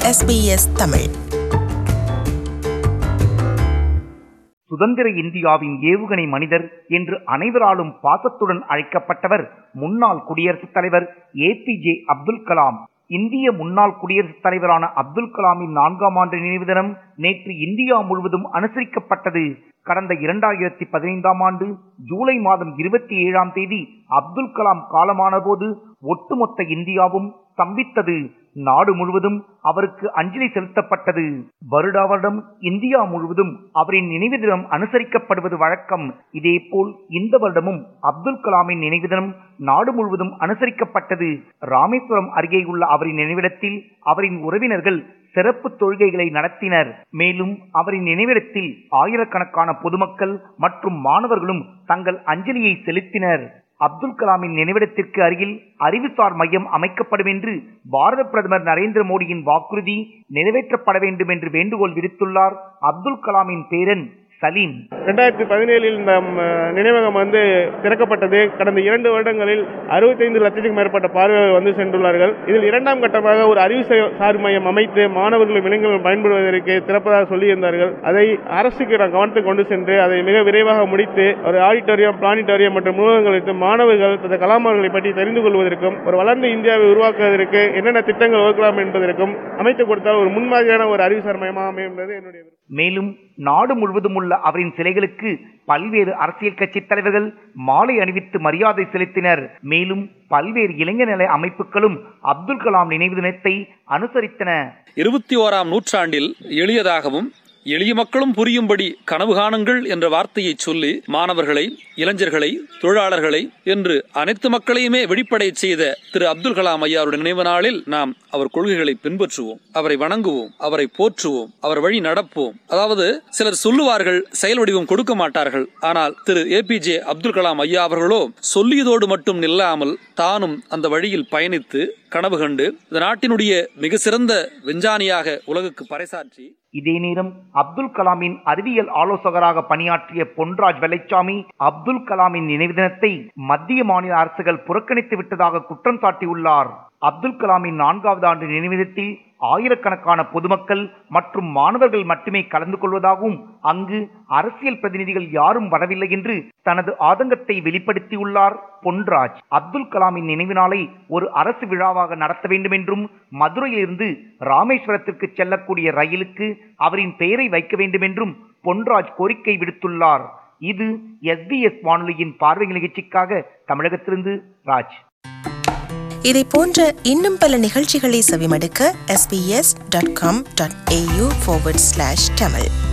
SBS Tamil சுதந்திர இந்தியாவின் ஏவுகணை மனிதர் என்று அனைவராலும் பாசத்துடன் அழைக்கப்பட்டவர் முன்னாள் குடியரசுத் தலைவர் ஏபிஜே அப்துல் கலாம் இந்திய முன்னாள் குடியரசுத் தலைவரான அப்துல் கலாமின் நான்காம் ஆண்டு நினைவு தினம் நேற்று இந்தியா முழுவதும் அனுசரிக்கப்பட்டது கடந்த இரண்டாயிரத்தி பதினைந்தாம் ஆண்டு ஜூலை மாதம் இருபத்தி ஏழாம் தேதி அப்துல் கலாம் காலமான போது ஒட்டுமொத்த இந்தியாவும் ஸ்தம்பித்தது நாடு முழுவதும் அவருக்கு அஞ்சலி செலுத்தப்பட்டது வருடா வருடம் இந்தியா முழுவதும் அவரின் நினைவு தினம் அனுசரிக்கப்படுவது வழக்கம் இதேபோல் இந்த வருடமும் அப்துல் கலாமின் நினைவு தினம் நாடு முழுவதும் அனுசரிக்கப்பட்டது ராமேஸ்வரம் அருகே உள்ள அவரின் நினைவிடத்தில் அவரின் உறவினர்கள் சிறப்பு தொழுகைகளை நடத்தினர் மேலும் அவரின் நினைவிடத்தில் ஆயிரக்கணக்கான பொதுமக்கள் மற்றும் மாணவர்களும் தங்கள் அஞ்சலியை செலுத்தினர் அப்துல் கலாமின் நினைவிடத்திற்கு அருகில் அறிவுசார் மையம் அமைக்கப்படும் என்று பாரத பிரதமர் நரேந்திர மோடியின் வாக்குறுதி நிறைவேற்றப்பட வேண்டும் என்று வேண்டுகோள் விடுத்துள்ளார் அப்துல் கலாமின் பேரன் சலீம் ரெண்டாயிரத்தி பதினேழில் இந்த ம், நினைவகம் வந்து திறக்கப்பட்டது கடந்த இரண்டு வருடங்களில் அறுபத்தைந்து லட்சத்துக்கும் மேற்பட்ட பார்வையாளர்கள் வந்து சென்றுள்ளார்கள் இதில் இரண்டாம் கட்டமாக ஒரு அறிவு செ- சார் மையம் அமைத்து மாணவர்களும் இளைஞர்களும் பயன்படுவதற்கு திறப்பதாக சொல்லியிருந்தார்கள் அதை அரசுக்கு நான் கவனத்துக்கு கொண்டு சென்று அதை மிக விரைவாக முடித்து ஒரு ஆடிட்டோரியம் பிளானிட்டோரியம் மற்றும் நூலகங்கள் வைத்து மாணவர்கள் தந்த கலாம் அவர்களை பற்றி தெரிந்து கொள்வதற்கும் ஒரு வளர்ந்த இந்தியாவை உருவாக்குவதற்கு என்னென்ன திட்டங்கள் வகுக்கலாம் என்பதற்கும் அமைத்து கொடுத்தால் ஒரு முன்மாதிரியான ஒரு அறிவுசார் மையமாக அமையும் என்பது என்னுடைய விருப்பம். மேலும் நாடு முழுவதும் உள்ள அவரின் சிலைகளுக்கு பல்வேறு அரசியல் கட்சி தலைவர்கள் மாலை அணிவித்து மரியாதை செலுத்தினர் மேலும் பல்வேறு இளைஞர் நல அமைப்புகளும் அப்துல் கலாம் நினைவு தினத்தை அனுசரித்தன இருபத்தி ஓராம் நூற்றாண்டில் எளியதாகவும் எளிய மக்களும் புரியும்படி கனவு காணுங்கள் என்ற வார்த்தையை சொல்லி மாணவர்களை இளைஞர்களை தொழிலாளர்களை என்று அனைத்து மக்களையுமே வெளிப்படையச் செய்த திரு அப்துல் கலாம் ஐயாருடைய நினைவு நாளில் நாம் அவர் கொள்கைகளை பின்பற்றுவோம் அவரை வணங்குவோம் அவரை போற்றுவோம் அவர் வழி நடப்போம் அதாவது சிலர் சொல்லுவார்கள் செயல் வடிவம் கொடுக்க மாட்டார்கள் ஆனால் திரு ஏபிஜே அப்துல் கலாம் ஐயா அவர்களோ சொல்லியதோடு மட்டும் நில்லாமல் தானும் அந்த வழியில் பயணித்து கனவு கண்டு இந்த நாட்டினுடைய மிக சிறந்த விஞ்ஞானியாக உலகுக்கு பறைசாற்றி இதே நேரம் அப்துல் கலாமின் அறிவியல் ஆலோசகராக பணியாற்றிய பொன்ராஜ் வெள்ளைச்சாமி அப்துல் கலாமின் நினைவு தினத்தை மத்திய மாநில அரசுகள் புறக்கணித்து விட்டதாக குற்றம் சாட்டியுள்ளார் அப்துல் கலாமின் நான்காவது ஆண்டு நினைவிடத்தில் ஆயிரக்கணக்கான பொதுமக்கள் மற்றும் மாணவர்கள் மட்டுமே கலந்து கொள்வதாகவும் அங்கு அரசியல் பிரதிநிதிகள் யாரும் வரவில்லை என்று தனது ஆதங்கத்தை வெளிப்படுத்தியுள்ளார் பொன்ராஜ் அப்துல் கலாமின் நினைவு நாளை ஒரு அரசு விழாவாக நடத்த வேண்டும் என்றும் மதுரையிலிருந்து ராமேஸ்வரத்திற்கு செல்லக்கூடிய ரயிலுக்கு அவரின் பெயரை வைக்க வேண்டும் என்றும் பொன்ராஜ் கோரிக்கை விடுத்துள்ளார் இது எஸ்பிஎஸ் வானொலியின் பார்வை நிகழ்ச்சிக்காக தமிழகத்திலிருந்து ராஜ் இதை போன்ற இன்னும் பல நிகழ்ச்சிகளை செவிமடுக்க sbs.com.au forward slash tamil